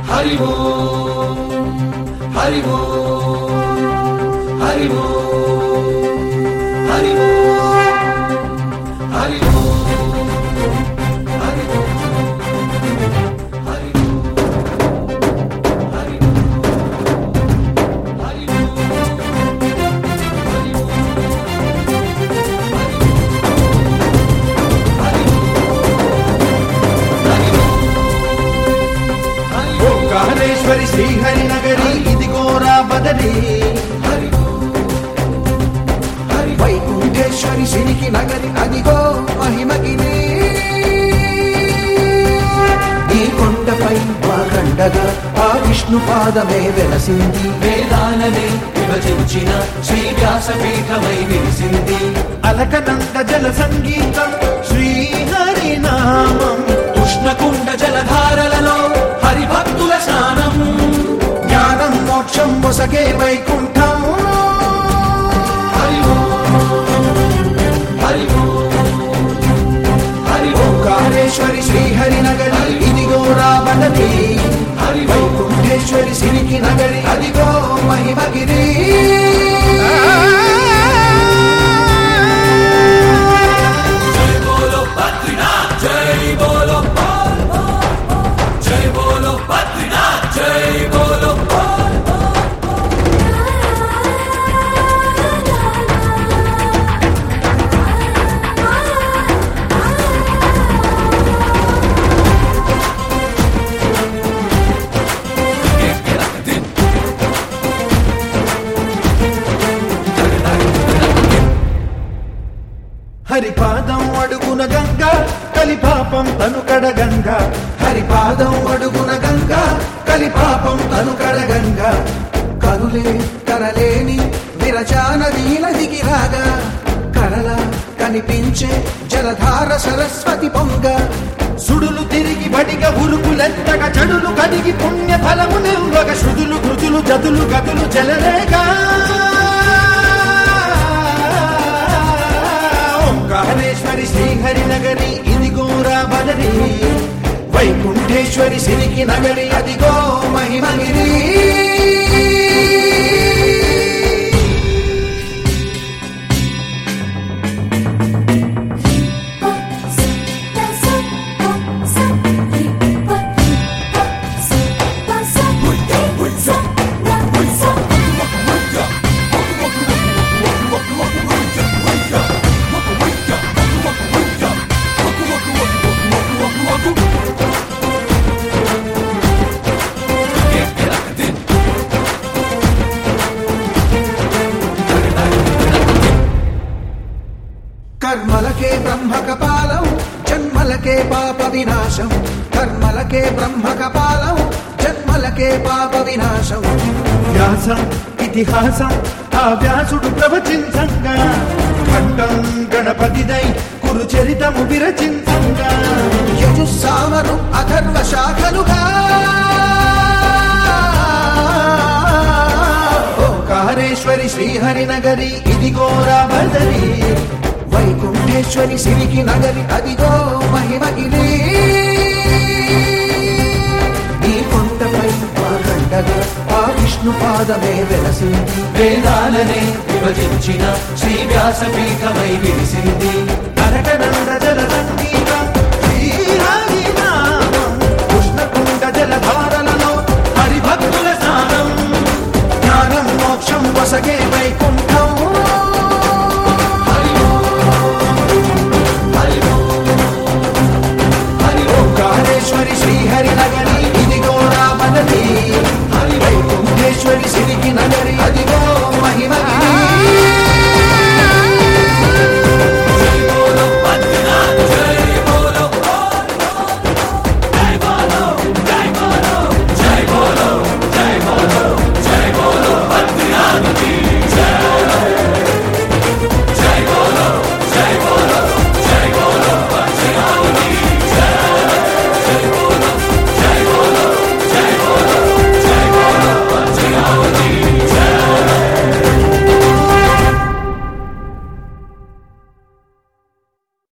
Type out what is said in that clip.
హరి ఓం హరి ఓం హరి ఓం హరి ఓం హరి ఓం హరి ఓం హరి ఓం హరి ఓం హరి ఓంకారేశ్వరి శ్రీహరి నగరి ఇదిగోరా బదరి వైకుంఠేశ్వరి సిరికి నగరి అదిగో మహిమగిరి ఈ కొండపై వాగండగా ఆ విష్ణు పాదమే వెలసింది వేదాలనే విభజించిన శ్రీ వ్యాసపీఠమై విరిసింది అలకనంద జల సంగీతం శ్రీహరి నామం ఉష్ణకుండ జలధారలలో హరిభక్తుల స్నానం జ్ఞానం మోక్షం మొసగే వైకుంఠం హరి ఓం హరి ఓం హరి ఓం ఓంకారేశ్వరి శ్రీహరి నగరి ఇదిగో రాబడది హరి ఓం వైకుంఠేశ్వరి సిరికి నగరి అదిగో మహిమగిరి జై బోలో బద్రీనాథ్ జై బోలో బాల్ జై బోలో బద్రీనాథ్ జై బోలో బాల్ హరిపాదం అడుగున గంగ కలిపాపం తను కడగంగ హరిపాదం అడుగున గంగ కలిపాపం తను కడగంగ కనులే కరలేని విరచాన నదికి రాగా కరల కనిపించే జలధార సరస్వతి పొంగ సుడులు తిరిగి బడిగ ఉరుకులెత్తగ చెడులు కడిగి పుణ్య ఫలము నిల్వగ శృతులు కృతులు జతులు గతులు జలరేగా ఓంకారేశ్వరి శ్రీహరి నగరి ఇదిగోరా బదరి వైకుంఠేశ్వరి సిరికి నగరి అదిగో మహిమగిరి కర్మలకే బ్రహ్మ కపాలం జన్మలకే పాప వినాశం కర్మలకే బ్రహ్మ కపాలం జన్మలకే పాప వినాశం వ్యాసం ఇతిహాసం ఆ వ్యాసుడు ప్రవచించంగా ఖండం గణపతిదై కురు చరితము విరచించంగా యజుస్సామరు అథర్వ శాఖలుగా ఓంకారేశ్వరి శ్రీహరి నగరి ఇదిగోరా బదరి వైకుంఠేశ్వరి సిరికి నగరి అదిగో మహిమగిరి ఈ కొండపై వాగండగా ఆ విష్ణు పాదమే వెలసింది వేదాలనే విభజించిన శ్రీ వ్యాసపీఠమై విరిసింది కనకనంద జల